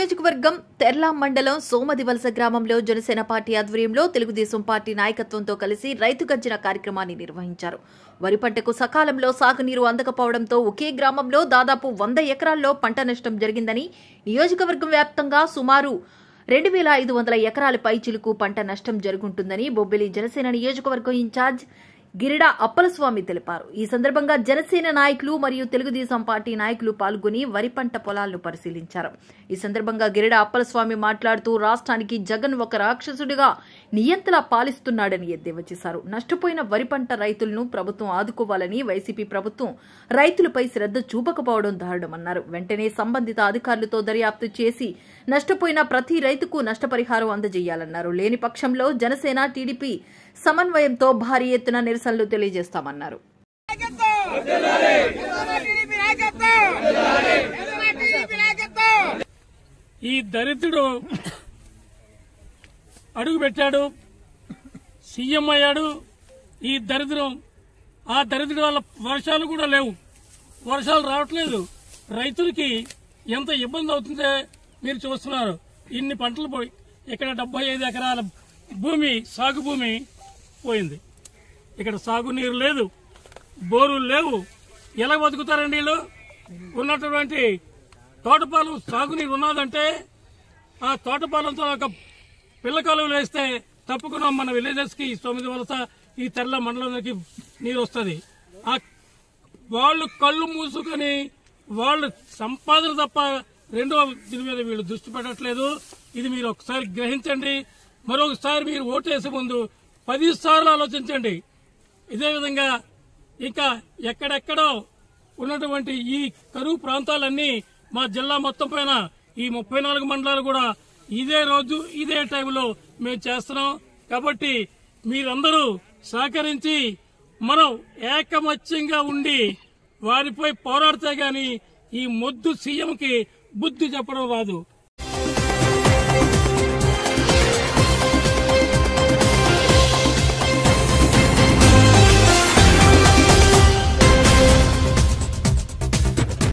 నియోజకవర్గం తెర్లా మండలం సోమదివలస గ్రామంలో జనసేన పార్టీ ఆధ్వర్యంలో తెలుగుదేశం పార్టీ నాయకత్వంతో కలిసి రైతు గర్జన కార్యక్రమాన్ని నిర్వహించారు వరి పంటకు సకాలంలో సాగునీరు అందకపోవడంతో ఒకే గ్రామంలో దాదాపు వంద ఎకరాల్లో పంట నష్టం జరిగిందని నియోజకవర్గం వ్యాప్తంగా సుమారు రెండు వేల ఐదు వందల ఎకరాల పైచిలుకు పంట నష్టం జరుగుంటుందని బొబ్బిలి జనసేన నియోజకవర్గం ఇన్ఛార్జ్ గిరిడా అప్పలస్వామి తెలిపారు ఈ సందర్భంగా జనసేన నాయకులు మరియు తెలుగుదేశం పార్టీ నాయకులు పాల్గొని వరి పంట పొలాలను పరిశీలించారు ఈ సందర్భంగా గిరిడా అప్పలస్వామి మాట్లాడుతూ రాష్ట్రానికి జగన్ ఒక రాక్షసుడిగా నియంతలా పాలిస్తున్నాడని ఎద్దేవా చేశారు నష్టపోయిన వరి పంట రైతులను ప్రభుత్వం ఆదుకోవాలని వైసీపీ ప్రభుత్వం రైతులపై శ్రద్ధ చూపకపోవడం దారుణమన్నారు వెంటనే సంబంధిత అధికారులతో దర్యాప్తు చేసి నష్టపోయిన ప్రతి రైతుకు నష్టపరిహారం అందజేయాలన్నారు లేని పక్షంలో జనసేన టీడీపీ సమన్వయంతో భారీ ఎత్తున నిరసనలు తెలియజేస్తామన్నారు ఈ దరిద్రుడు అడుగు పెట్టాడు సీఎం అయ్యాడు ఈ దరిద్రం ఆ దరిద్రుడు వల్ల వర్షాలు కూడా లేవు వర్షాలు రావట్లేదు రైతులకి ఎంత ఇబ్బంది అవుతుందో మీరు చూస్తున్నారు ఇన్ని పంటలు పోయి ఇక్కడ డెబ్బై ఐదు ఎకరాల భూమి సాగు భూమి పోయింది ఇక్కడ సాగునీరు లేదు బోరులు లేవు ఎలా బతుకుతారండి వీళ్ళు ఉన్నటువంటి తోటపాలెం సాగునీరు ఉన్నదంటే ఆ తోటపాలెంతో ఒక పిల్ల కాలువలు వేస్తే తప్పకుండా మన విలేజెస్ కి తొమ్మిది వలస ఈ తెల్ల మండలానికి నీరు వస్తుంది ఆ వాళ్ళు కళ్ళు మూసుకొని వాళ్ళు సంపాదన తప్ప రెండో దీని మీద వీళ్ళు దృష్టి పెట్టట్లేదు ఇది మీరు ఒకసారి గ్రహించండి మరొకసారి మీరు ఓటేసే ముందు పది సార్లు ఆలోచించండి ఇదే విధంగా ఇంకా ఎక్కడెక్కడో ఉన్నటువంటి ఈ కరువు ప్రాంతాలన్నీ మా జిల్లా మొత్తం పైన ఈ ముప్పై నాలుగు మండలాలు కూడా ఇదే రోజు ఇదే టైంలో మేము చేస్తున్నాం కాబట్టి మీరందరూ సహకరించి మనం ఏకమత్యంగా ఉండి వారిపై పోరాడితే గాని ఈ మొద్దు సీఎంకి బుద్ధి చెప్పడం రాదు